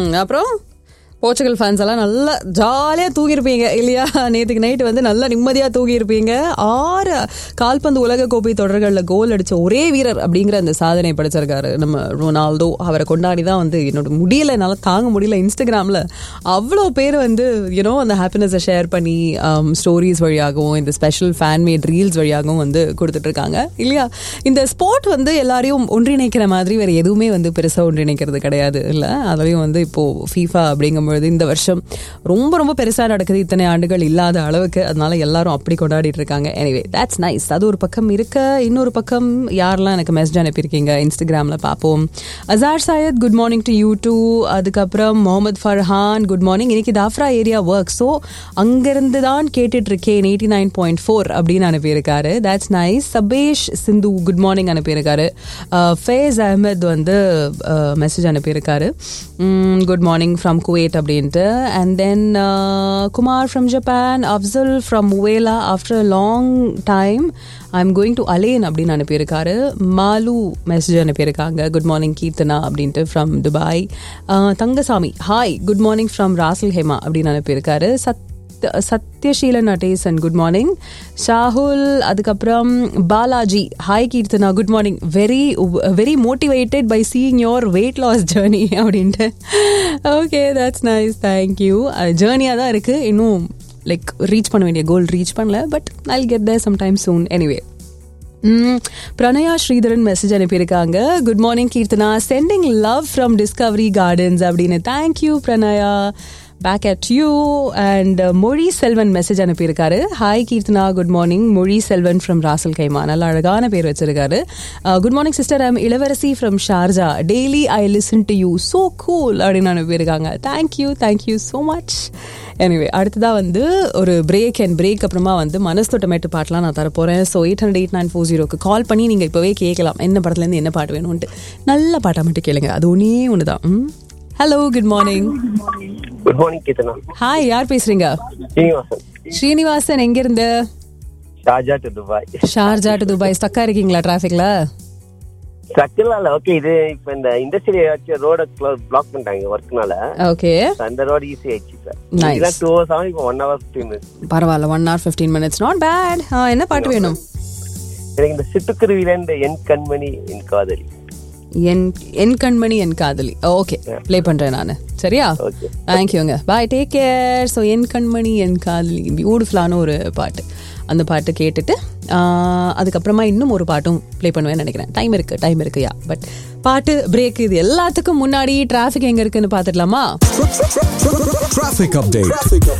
ம் அப்புறம் Portugal fans எல்லாம் நல்லா ஜாலியாக தூங்கியிருப்பீங்க இல்லையா நேற்றுக்கு நைட்டு வந்து நல்லா நிம்மதியாக தூங்கியிருப்பீங்க ஆறு கால்பந்து உலக கோப்பை தொடர்களில் கோல் அடித்த ஒரே வீரர் அப்படிங்கிற அந்த சாதனை படைச்சிருக்காரு நம்ம ரொனால்டோ அவரை கொண்டாடி தான் வந்து என்னோட முடியல என்னால் தாங்க முடியல இன்ஸ்டாகிராமில் அவ்வளோ பேர் வந்து யூனோ அந்த ஹாப்பினஸை ஷேர் பண்ணி ஸ்டோரிஸ் வழியாகவும் இந்த ஸ்பெஷல் ஃபேன் மேட் ரீல்ஸ் வழியாகவும் வந்து கொடுத்துட்ருக்காங்க இல்லையா இந்த ஸ்போர்ட் வந்து எல்லாரையும் ஒன்றிணைக்கிற மாதிரி வேறு எதுவுமே வந்து பெருசாக ஒன்றிணைக்கிறது கிடையாது இல்லை அதுலேயும் வந்து இப்போது ஃபீஃபா அப்படிங்கும்பொழுது இந்த வருஷம் ரொம்ப ரொம்ப பெருசாக நடக்குது இத்தனை ஆண்டுகள் இல்லாத அளவுக்கு அதனால எல்லாரும் அப்படி கொண்டாடிட்டு இருக்காங்க எனிவே தட்ஸ் நைஸ் அது ஒரு பக்கம் இருக்க இன்னொரு பக்கம் யாரெல்லாம் எனக்கு மெசேஜ் அனுப்பியிருக்கீங்க இன்ஸ்டாகிராமில் பார்ப்போம் Azhar Syed good morning to you too அதுக்கப்புறம் முகமது ஃபர்ஹான் குட் மார்னிங் இன்னைக்கு தாஃப்ரா ஏரியா ஒர்க் ஸோ அங்கிருந்து தான் கேட்டுட்டு இருக்கேன் எயிட்டி நைன் பாயிண்ட் ஃபோர் அப்படின்னு அனுப்பியிருக்காரு that's nice Sabesh Sindhu good morning அனுப்பியிருக்காரு ஃபேஸ் அஹமத் வந்து மெசேஜ் அனுப்பியிருக்காரு குட் மார்னிங் ஃப்ரம் குவேட் அப்படின்ட்டு and then Kumar from Japan Afzal from Muwaileh after long time I am going to alone அப்படின்னு அனுப்பியிருக்காரு மாலு மெசேஜ் அனுப்பியிருக்காங்க குட் மார்னிங் கீர்த்தனா அப்படின்ட்டு from Dubai Thangasamy hi good morning from Ras Al Hema அப்படின்னு அனுப்பியிருக்காரு சத் சத்யஷீலன் நடேசன் குட் மார்னிங் ஷாகுல் அதுக்கப்புறம் Balaji hi Keerthana good morning very very motivated by seeing your weight loss journey அப்படின்ட்டு okay that's nice thank you ஜேர்னியாக தான் இருக்குது இன்னும் லைக் ரீச் பண்ண வேண்டிய கோல் ரீச் பண்ணல but I get the sometime soon anyway Pranaya Sreedharan message அனுப்பியிருக்காங்க good morning Keerthana sending love from Discovery Gardens அப்படின்னு thank you Pranaya back at you and Mozhi Selvan message அனுப்பியிருக்காரு hi Keerthana good morning Mozhi Selvan from Ras Al Khaimah நல்ல அழகான பேர் வச்சிருக்காரு good morning sister I'm Ilavarasi from Sharjah daily I listen to you so cool அப்படின்னு அனுப்பியிருக்காங்க thank you thank you so much anyway அடுத்ததாக வந்து ஒரு பிரேக் அண்ட் பிரேக் அப்புறமா வந்து மனசு தொட்டமேட்டு பாட்டெலாம் நான் தரப்போகிறேன் so eight hundred eight nine four ஜீரோக்கு கால் பண்ணி நீங்கள் இப்போவே கேட்கலாம் என்ன படத்துலேருந்து என்ன பாட்டு வேணும்ன்ட்டு நல்ல பாட்டாக மட்டும் கேளுங்க அது ஒன்றே ஒன்று தான் hello good morning good morning Keerthana hi யார் பேசுறீங்க ஸ்ரீனிவாசன் ஸ்ரீனிவாசன் எங்கிருந்து Sharjah to Dubai Sharjah to Dubai ஸ்டக்கா இருக்கீங்களா டிராஃபிக்ல சக்கெல்லாம் இல்ல ஓகே இது இப்ப இந்த இண்டஸ்ட்ரி ஏதாச்சும் ரோட பிளாக் பண்ணிட்டாங்க ஒர்க்னால ஓகே அந்த ரோடு ஈஸி ஆயிடுச்சு சார் Nice. இதெல்லாம் டூ ஹவர்ஸ் ஆகும் இப்போ ஒன் ஹவர் ஃபிஃப்டீன் மினிட்ஸ் பரவாயில்ல one hour fifteen minutes not bad என்ன பாட்டு வேணும் எனக்கு இந்த சிட்டுக்குருவில இந்த என் கண்மணி என் காதலி என் என் கண்மணி என் காதலி ஓகே ப்ளே பண்றேன் நான் சரியா Okay. தேங்க்யூங்க பாய் டேக் கேர் ஸோ என் கண்மணி என் காதலி பியூட்டிஃபுல்லான ஒரு பாட்டு அந்த பாட்டு கேட்டுட்டு ஆஹ், அதுக்கப்புறமா இன்னும் ஒரு பாட்டும் ப்ளே பண்ணுவேன்னு நினைக்கிறேன் டைம் இருக்கு டைம் இருக்கு யா பட் பாட்டு பிரேக் இது எல்லாத்துக்கும் முன்னாடி டிராஃபிக் எங்க இருக்குன்னு பார்த்துடலாமா Traffic update.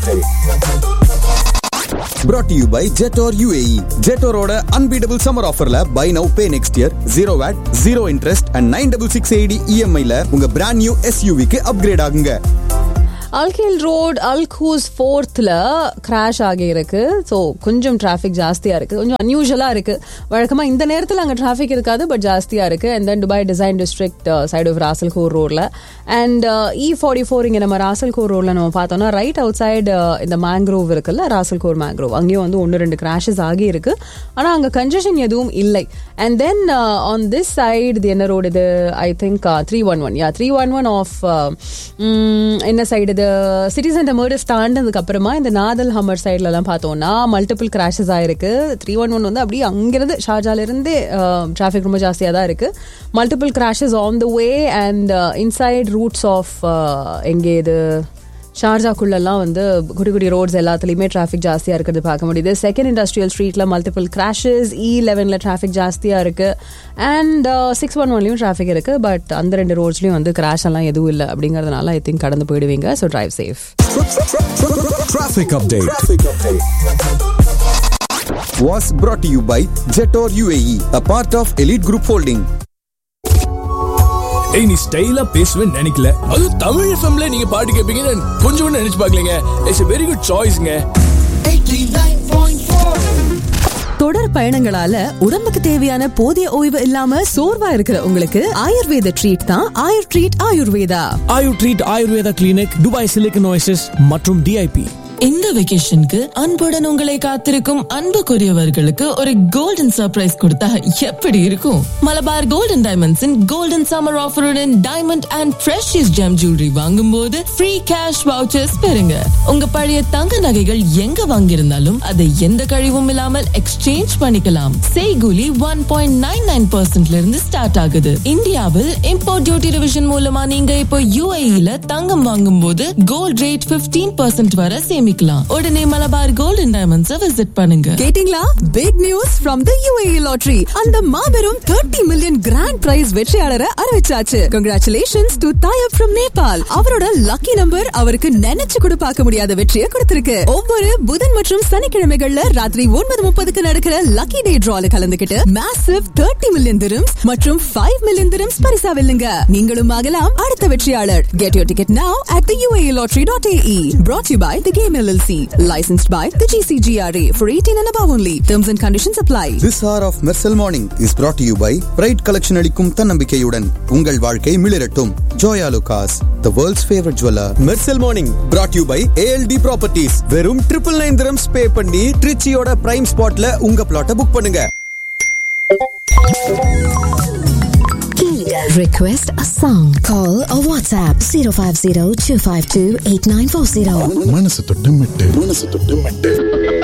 Brought to you by Jetor UAE. Jetoroட unbeatable summer offerல buy now pay next year zero VAT, zero interest and 9660 EMI ல உங்க brand new SUV க்கு upgrade ஆகுங்க. அல்கேல் ரோட் அல்கூஸ் ஃபோர்த்தில் கிராஷ் ஆகியிருக்கு ஸோ கொஞ்சம் டிராஃபிக் ஜாஸ்தியாக இருக்குது கொஞ்சம் அன்யூஷுவலாக இருக்குது வழக்கமாக இந்த நேரத்தில் அங்கே டிராஃபிக் இருக்காது பட் ஜாஸ்தியாக இருக்குது and then Dubai design district side of Ras Al Khor ரோடில் அண்ட் இ ஃபார்ட்டி ஃபோர் இங்கே நம்ம ராசல்கோர் ரோடில் நம்ம பார்த்தோம்னா ரைட் அவுட் சைடு இந்த மேங்க்ரோவ் இருக்குல்ல ராசல்கோர் மேங்க்ரோவ் அங்கேயும் வந்து ஒன்று ரெண்டு கிராஷஸ் ஆகி இருக்கு ஆனால் அங்கே கன்ஜெஷன் எதுவும் இல்லை and then on this side இது என்ன ரோடு இது I think three one one yeah three one one off என்ன சைடு இது சிட்டி சென்டர் மர்டர்ஸ் தாண்டதுக்கு அப்புறமா இந்த நாதல் ஹம்மர் சைட்லலாம் பார்த்தோம்னா மல்டிபிள் கிராஷஸ் ஆயிருக்கு த்ரீ ஒன் ஒன் வந்து அப்படியே அங்கிருந்து ஷார்ஜாலிருந்தே டிராஃபிக் ரொம்ப ஜாஸ்தியாக தான் இருக்கு multiple crashes on the way and inside routes of எங்கே இது ஷார்ஜாக்குள்ளெல்லாம் வந்து குடி குடி ரோட்ஸ் எல்லாத்துலேயுமே டிராஃபிக் ஜாஸ்தியாக இருக்கிறது பார்க்க முடியுது செகண்ட் இண்டஸ்ட்ரியல் ஸ்ட்ரீட்டில் மல்டிபிள் கிராஷஸ் இ லெவனில் டிராஃபிக் ஜாஸ்தியாக இருக்குது அண்ட் சிக்ஸ் ஒன் ஒன்லையும் டிராஃபிக் இருக்குது பட் அந்த ரெண்டு ரோட்ஸ்லையும் வந்து கிராஷ் எல்லாம் எதுவும் இல்லை அப்படிங்கிறதுனால ஐ திங்க் கடந்து போயிடுவீங்க so drive safe Traffic update. Was brought to you by Jetor UAE, a part of Elite Group Holding. ஏய் நீ ஸ்டைலா பேசுவேன்னு நினைக்கல அது தமிழ் எஃப்எம்ல நீங்க பாட்டு கேட்பீங்கன்னு நான் கொஞ்சம் கூட நினைச்சு பார்க்கலங்க இட்ஸ் வெரி குட் சாய்ஸ்ங்க தொடர் பயணங்களால உடம்புக்கு தேவையான போதிய ஓய்வு இல்லாம சோர்வா இருக்கிற உங்களுக்கு ஆயுர்வேத ட்ரீட் தான் ஆயுர் treat Ayurveda Ayur treat Ayurveda clinic Dubai silicon oasis மற்றும் டிஐபி இந்த வெகேஷனுக்கு அன்புடன் உங்களை காத்திருக்கும் அன்புக்குரியவர்களுக்கு ஒரு கோல்டன் சர்ப்ரைஸ் கொடுத்தா எப்படி இருக்கும் மலபார் கோல்டன் டைமண்ட்ஸின் கோல்டன் சம்மர் ஆஃபருடன் diamond and precious gem jewellery வாங்கும் போது ஃப்ரீ கேஷ் வவுச்சர்ஸ் பெறுங்க உங்க பழைய தங்க நகைகள் எங்க வாங்கியிருந்தாலும் அதை எந்த கழிவும் இல்லாமல் எக்ஸ்சேஞ்ச் பண்ணிக்கலாம் செய்கூலி ஒன் பாயிண்ட் நைன் நைன் பர்சன்ட்ல இருந்து ஸ்டார்ட் ஆகுது இந்தியாவில் இம்போர்ட் டியூட்டி டிவிஷன் மூலமா நீங்க இப்போ யூஏஇல தங்கம் வாங்கும் போது கோல்ட் ரேட் 15% பர்சன்ட் வரை சேமிக்கலாம் உடனே மலபார் கோல்டன் டைமண்ட்ஸை விசிட் பண்ணுங்க கேட்டிங்களா big news from the UAE lottery அந்த மாபெரும் 30 மில்லியன் கிராண்ட் பிரைஸ் வெற்றியாளரை அறிவிச்சாச்சு கங்க்ராச்சுலேஷன்ஸ் டு தாயப் ஃப்ரம் நேபாள் அவரோட லக்கி நம்பர் அவருக்கு நினைச்சு கூட பார்க்க முடியாத வெற்றியை கொடுத்திருக்கு ஒவ்வொரு புதன் மற்றும் சனிக்கிழமைகள்ல ராத்திரி ஒன்பது முப்பதுக்கு நடக்கிற லக்கி டே டிரால கலந்துகிட்டு மேசிவ் 30 மில்லியன் திரம்ஸ் மற்றும் 5 மில்லியன் திரம்ஸ் பரிசா வெல்லுங்க நீங்களும் ஆகலாம் அடுத்த வெற்றியாளர் get your ticket now at the UAElottery.ae brought to you by the Game LLC licensed by the GCGRA for 18 and above only terms and conditions apply this hour of Mersal morning is brought to you by bride collection அளிக்கும் தன்னம்பிக்கையுடன் உங்கள் வாழ்க்கை மிளிரட்டும் Joyalukkas the world's favourite jeweller Mersal morning brought to you by ALT properties வெறும் triple nine திரம்ஸ் pay பண்ணி ட்ரிச்சியோட prime ஸ்பாட்ல உங்க பிளாட்டை புக் பண்ணுங்க Request a song. Call or WhatsApp 050 252 8940. மனசு தொட்டு மெட்டு மனசு தொட்டு மெட்டு